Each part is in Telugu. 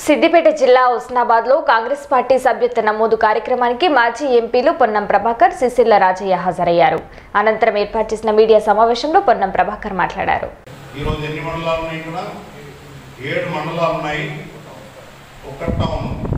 సిద్దిపేట జిల్లా హుస్నాబాద్ లో కాంగ్రెస్ పార్టీ సభ్యత్వ నమోదు కార్యక్రమానికి మాజీ ఎంపీలు పొన్నం ప్రభాకర్ సిసిల్ల రాజయ్య హాజరయ్యారు అనంతరం ఏర్పాటు చేసిన మీడియా సమావేశంలో పొన్నం ప్రభాకర్ మాట్లాడారు ఈరోజు ఎన్ని మండలాలు ఉన్నాయి ఇక్కడ ఏడు మండలాలు ఉన్నాయి ఒక్క టౌన్ ఉంది.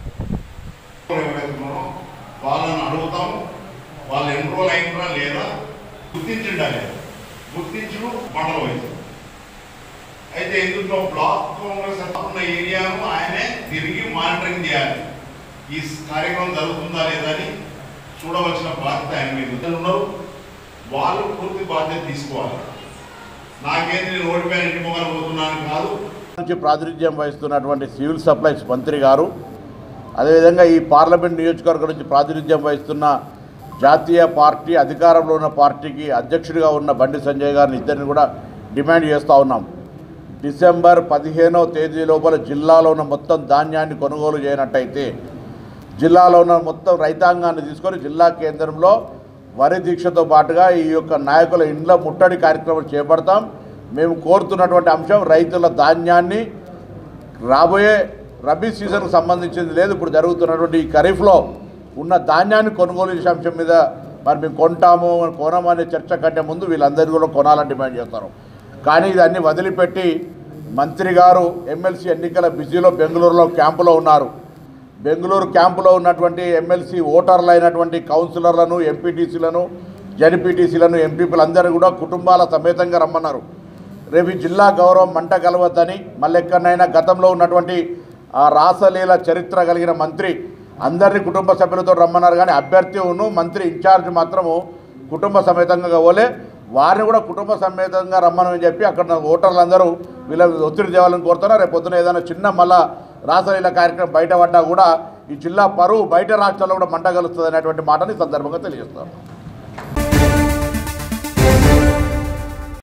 ఎవరైతే ఉన్నారో వాళ్ళని అడుగుతాం వాళ్ళు ఎన్రోల్ అయినరా లేదా గుర్తించిండా లేదా గుర్తించుడు మండల వయసు అయితే ఇందులో బ్లాక్ కాంగ్రెస్ ఉన్న ఏరియాను ఆయనే తిరిగి మానిటరింగ్ చేయాలి ఈ కార్యక్రమం జరుగుతుందా లేదా అని చూడవలసిన బాధ్యత ఆయన మీద ఉంది. ఉన్నారు వాళ్ళు పూర్తి బాధ్యత తీసుకోవాలి నాకేంటి నేను ఓడిపోయిన ఇంటి మొగలు పోతున్నాను కాదు నుంచి ప్రాతినిధ్యం వహిస్తున్నటువంటి సివిల్ సప్లైస్ మంత్రి గారు అదేవిధంగా ఈ పార్లమెంట్ నియోజకవర్గం నుంచి ప్రాతినిధ్యం వహిస్తున్న జాతీయ పార్టీ అధికారంలో ఉన్న పార్టీకి అధ్యక్షుడిగా ఉన్న బండి సంజయ్ గారిని ఇద్దరిని కూడా డిమాండ్ చేస్తూ ఉన్నాం డిసెంబర్ పదిహేనవ తేదీ లోపల జిల్లాలో ఉన్న మొత్తం ధాన్యాన్ని కొనుగోలు చేయనట్టయితే జిల్లాలో ఉన్న మొత్తం రైతాంగాన్ని తీసుకొని జిల్లా కేంద్రంలో వరి దీక్షతో పాటుగా ఈ యొక్క నాయకుల ఇండ్ల ముట్టడి కార్యక్రమం చేపడతాం మేము కోరుతున్నటువంటి అంశం రైతుల ధాన్యాన్ని రాబోయే రబీ సీజన్కు సంబంధించింది లేదు ఇప్పుడు జరుగుతున్నటువంటి ఈ ఖరీఫ్లో ఉన్న ధాన్యాన్ని కొనుగోలు చేసే అంశం మీద మరి మేము కొంటాము కొనము అనే చర్చ కంటే ముందు వీళ్ళందరూ కూడా కొనాలని డిమాండ్ చేస్తారు కానీ ఇదన్నీ వదిలిపెట్టి మంత్రి గారు ఎమ్మెల్సీ ఎన్నికల బిజీలో బెంగళూరులో క్యాంపులో ఉన్నారు బెంగళూరు క్యాంపులో ఉన్నటువంటి ఎమ్మెల్సీ ఓటర్లు అయినటువంటి కౌన్సిలర్లను ఎంపీటీసీలను జడ్పీటీసీలను ఎంపీపీలందరూ కూడా కుటుంబాల సమేతంగా రమ్మన్నారు రేపు ఈ జిల్లా గౌరవం మంట కలవద్దని మళ్ళెక్కడనైనా గతంలో ఉన్నటువంటి ఆ రాసలీల చరిత్ర కలిగిన మంత్రి అందరినీ కుటుంబ సభ్యులతో రమ్మన్నారు కానీ అభ్యర్థి ఉన్ను మంత్రి ఇన్ఛార్జ్ మాత్రము కుటుంబ సమేతంగా పోలే వారిని కూడా కుటుంబ సమేతంగా రమ్మని చెప్పి అక్కడ ఉన్న ఓటర్లందరూ వీళ్ళ ఒత్తిడి తేవాలని కోరుతున్నారు రేపు పొద్దున ఏదైనా చిన్న మళ్ళా రాసలీల కార్యక్రమం బయటపడ్డా కూడా ఈ జిల్లా పరువు బయట రాష్ట్రాల్లో కూడా మంట కలుస్తుంది అనేటువంటి మాటని ఈ సందర్భంగా తెలియజేస్తారు